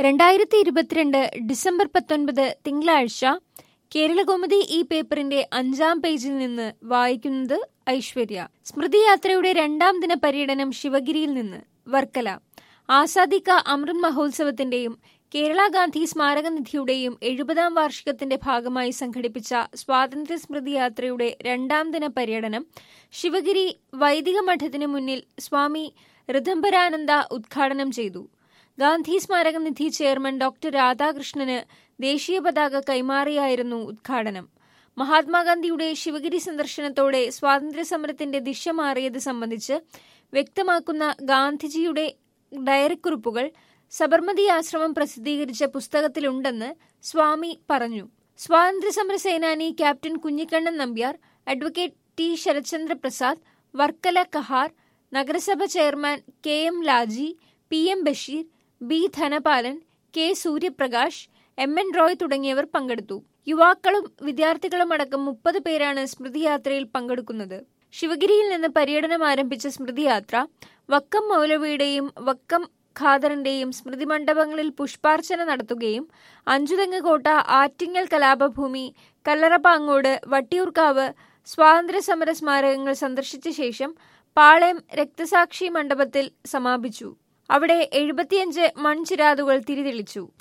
രണ്ടായിരത്തി ഇരുപത്തിരണ്ട് ഡിസംബർ പത്തൊൻപത് തിങ്കളാഴ്ച കേരളകൗമുദി ഈ പേപ്പറിന്റെ അഞ്ചാം പേജിൽ നിന്ന് വായിക്കുന്നത് ഐശ്വര്യ സ്മൃതിയാത്രയുടെ രണ്ടാം ദിന പര്യടനം ശിവഗിരിയിൽ നിന്ന് വർക്കല ആസാദി കാ അമൃത് മഹോത്സവത്തിന്റെയും കേരള ഗാന്ധി സ്മാരക നിധിയുടെയും എഴുപതാം വാർഷികത്തിന്റെ ഭാഗമായി സംഘടിപ്പിച്ച സ്വാതന്ത്ര്യ സ്മൃതി യാത്രയുടെ രണ്ടാം ദിന പര്യടനം ശിവഗിരി വൈദിക മഠത്തിനു മുന്നിൽ സ്വാമി ഋതംബരാനന്ദ ഉദ്ഘാടനം ചെയ്തു ഗാന്ധി സ്മാരക നിധി ചെയർമാൻ ഡോക്ടർ രാധാകൃഷ്ണന് ദേശീയ പതാക കൈമാറിയായിരുന്നു ഉദ്ഘാടനം മഹാത്മാഗാന്ധിയുടെ ശിവഗിരി സന്ദർശനത്തോടെ സ്വാതന്ത്ര്യ സമരത്തിന്റെ ദിശ മാറിയത് സംബന്ധിച്ച് വ്യക്തമാക്കുന്ന ഗാന്ധിജിയുടെ ഡയറിക്കുറിപ്പുകൾ സബർമതി ആശ്രമം പ്രസിദ്ധീകരിച്ച പുസ്തകത്തിലുണ്ടെന്ന് സ്വാമി പറഞ്ഞു സ്വാതന്ത്ര്യസമര സേനാനി captain Kunhikannan Nambiar advocate T Sarathchandra Prasad Varkala Kahar നഗരസഭ chairman K M Laji P M Basheer B Dhanapalan K Suryaprakash M N Roy തുടങ്ങിയവർ പങ്കെടുത്തു യുവാക്കളും വിദ്യാർത്ഥികളും അടക്കം മുപ്പത് പേരാണ് സ്മൃതിയാത്രയിൽ പങ്കെടുക്കുന്നത് ശിവഗിരിയിൽ നിന്ന് പര്യടനം ആരംഭിച്ച സ്മൃതിയാത്ര വക്കം മൗലവിയുടെയും വക്കം ഖാദറിന്റെയും സ്മൃതി മണ്ഡപങ്ങളിൽ പുഷ്പാർച്ചന നടത്തുകയും അഞ്ചുതെങ്ങ് കോട്ട ആറ്റിങ്ങൽ കലാപഭൂമി കല്ലറപ്പാങ്ങോട് വട്ടിയൂർക്കാവ് സ്വാതന്ത്ര്യ സമര സ്മാരകങ്ങൾ സന്ദർശിച്ച ശേഷം പാളയം രക്തസാക്ഷി മണ്ഡപത്തിൽ സമാപിച്ചു അവിടെ എഴുപത്തിയഞ്ച് മൺചിരാതുകൾ തിരിതെളിച്ചു